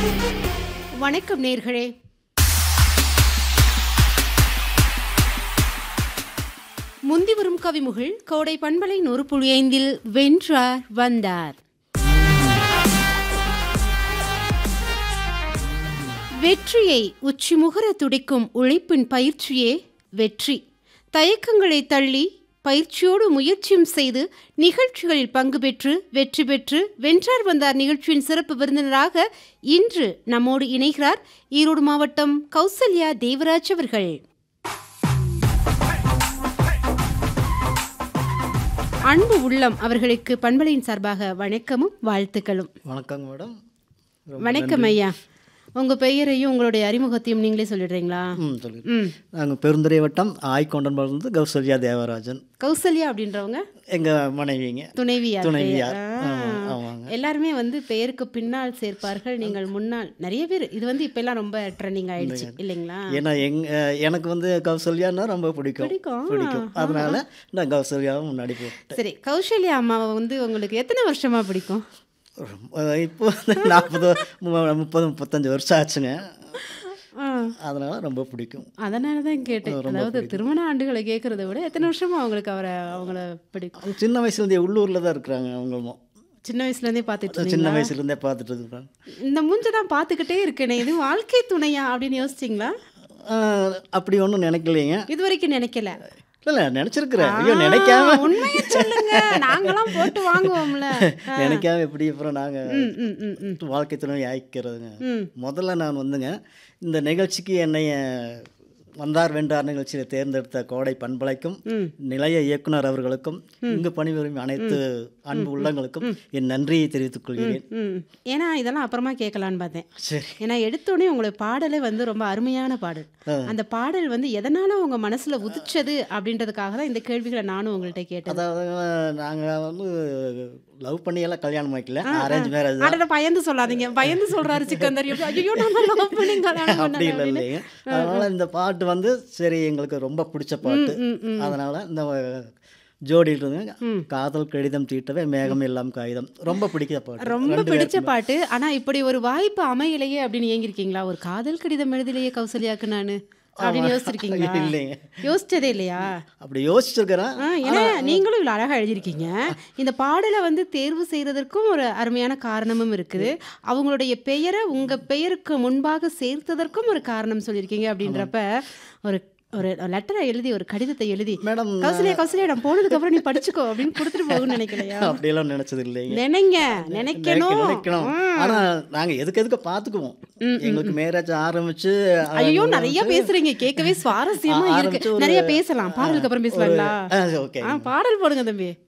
வணக்கம் நேர்களே முந்தி வரும் கவிமுகில் கோடை பண்பலை நூறு புள்ளி ஐந்தில் வென்றார் வந்தார் வெற்றியை உச்சிமுகர துடிக்கும் உழைப்பின் பயிற்சியே வெற்றி தயக்கங்களை தள்ளி பயிற்சியோடு முயற்சியும் செய்து நிகழ்ச்சிகளில் பங்கு பெற்று வெற்றி பெற்று வென்றார் வந்தார் நிகழ்ச்சியின் சிறப்பு விருந்தினராக இன்று நம்மோடு இணைகிறார் ஈரோடு மாவட்டம் கௌசல்யா தேவராஜ் அவர்கள் அன்பு உள்ளம் அவர்களுக்கு பண்பலையின் சார்பாக வணக்கமும் வாழ்த்துக்களும் வணக்கங்க மேடம் ரொம்ப வணக்கம் ஐயா உங்க பெயரையும் உங்களுடைய அறிமுகத்தையும் நீங்களே சொல்லிடுறீங்களா ம் சொல்லுங்கள் ம் நாங்கள் பெருந்துறை வட்டம் ஆய்கொண்டன்பருந்து கௌசல்யா தேவராஜன் கௌசல்யா அப்படின்றவங்க எங்கள் மனைவிங்க துணைவியார் துணைவியார் பெயர். ஆ. ஆமாம் ஆமாங்க எல்லாருமே வந்து பெயருக்கு பின்னால் சேர்ப்பார்கள் நீங்கள் முன்னால் நிறைய பேர் இது வந்து இப்ப எல்லாம் ரொம்ப ட்ரெண்டிங் ஆயிடுச்சு இல்லைங்களா ஏன்னா எங் அஹ், எனக்கு வந்து கௌசல்யான்னா ரொம்ப பிடிக்கும் பிடிக்கும். பிடிக்கும் அதனால நான் கௌசல்யாவை முன்னாடி போட்டேன் சரி கௌசல்யா அம்மாவை வந்து உங்களுக்கு எத்தனை வருஷமா பிடிக்கும் ரொம்ப இப்போ வந்து நாற்பது மு- முப்பது முப்பத்தஞ்சு வருஷம் ஆச்சுங்க ஆ. அதனால ரொம்ப பிடிக்கும் அதனால தான் கேட்டேன் அதாவது திருமண ஆண்டுகளை கேட்கறத விட எத்தனை வருஷமா அவங்களுக்கு அவரை அவங்கள பிடிக்கும் அவங்க சின்ன வயசுலேருந்தே உள்ளூரில் தான் இருக்கிறாங்க அவங்களும் சின்ன வயசுல இருந்தே பார்த்துட்டு இருந்தீங்க சின்ன வயசுலேருந்தே பார்த்துட்டு இருக்கிறாங்க இந்த மூஞ்ச தான் பார்த்துக்கிட்டே இருக்கேனே இது வாழ்க்கை துணையா அப்படின்னு யோசிச்சிங்களா ஆஹ், அப்படி ஒன்றும் நினைக்கலைங்க இது வரைக்கும் நினைக்கல இல்லை நினச்சிருக்கிறேன் ஐயோ நினைக்காம ஆ, உண்மையை சொல்லுங்க நாங்களாம் போட்டு வாங்குவோம்ல நினைக்காம எப்படி அப்புறம் நாங்கள் ம், ம், ம், ம். வாழ்க்கை துணை ஆயிக்கிறதுங்க ம். முதல்ல நான் வந்துங்க இந்த நிகழ்ச்சிக்கு என்னைய வந்தார் வென்றார் நிகழ்ச்சியில் தேர்ந்தெடுத்த கோடை பண்பலைக்கும் ம். நிலைய இயக்குனர் அவர்களுக்கும் இங்கு பணிபுரியும் அனைத்து அன்பு உள்ளங்களுக்கும் என் நன்றியை தெரிவித்துக் கொள்கிறேன் ம் ஏன்னா இதெல்லாம் அப்புறமா கேட்கலான்னு பார்த்தேன் சரி ஏன்னா எடுத்தோடனே உங்களுடைய பாடலே வந்து ரொம்ப அருமையான பாடல் அந்த பாடல் வந்து எதனால உங்க மனசுல உதிச்சது அப்படின்றதுக்காக தான் இந்த கேள்விகளை நானும் உங்கள்கிட்ட கேட்டேன் அதாவது நாங்கள் வந்து லவ் பண்ணியெல்லாம் கல்யாணம் ஆயிக்கல அரேஞ்ச் மேரேஜ் தான் அடட பயந்து சொல்லாதீங்க பயந்து சொல்றாரு சிக்கந்தர் எப்படி ஐயோ நான் love பண்ணி கல்யாணம் அப்படி பண்ணேன் இல்லை அப்படின்னு. இல்லைங்க அதனால இந்த பாட்டு வந்து சரி எங்களுக்கு ரொம்ப பிடிச்ச பாட்டு ம், ம். அதனால இந்த ஜோடியில் இருந்து காதல் கடிதம் தீட்டவே மேகம் எல்லாம் காகிதம் ரொம்ப பிடிக்கிற பாட்டு ரொம்ப ரெண்டு பிடிச்ச பாட்டு ஆனா இப்படி ஒரு வாய்ப்பு அமையலையே அப்படின்னு ஏங்கிருக்கீங்களா ஒரு காதல் கடிதம் எழுதலையே கௌசல்யாக்கு நானு அப்படின்னு யோசிச்சிருக்கீங்களா இல்லைங்க யோசிச்சதே இல்லையா அப்படி யோசிச்சிருக்கிறேன் ஆ, ஏன்னா நீங்களும் இவ்வளோ அழகாக எழுதியிருக்கீங்க இந்த பாடலை வந்து தேர்வு செய்யறதற்கும் ஒரு அருமையான காரணமும் இருக்குது அவங்களுடைய பெயரை உங்க பெயருக்கு முன்பாக சேர்த்ததற்கும் ஒரு காரணம் சொல்லியிருக்கீங்க அப்படின்றப்ப ஒரு ஒரு லெட்டரை எழுதி ஒரு கடிதத்தை எழுதி மேடம் கௌசல்யா கௌசல்யா நான் போனதுக்கு அப்புறம் நீ படிச்சுக்கோ அப்படின்னு கொடுத்துட்டு போகணும்னு நினைக்கலையா அப்படியெல்லாம் நினைச்சது இல்லைங்க நினைங்க நினைக்க- நினைக்கணும் நினைக்கணும் ஆனா நாங்க எதுக்கு எதுக்கு பாத்துக்குவோம் எங்களுக்கு மேரேஜ் ஆரம்பிச்சு ஐயோ நிறைய பேசுறீங்க கேட்கவே சுவாரஸ்யமா ஆ, இருக்கு ஆரம்பிச்சு ஒரு- நிறைய பேசலாம் பாடலுக்கு அப்புறம் பேசலாங்களா ஓகே ஆ பாடல் போடுங்க தம்பி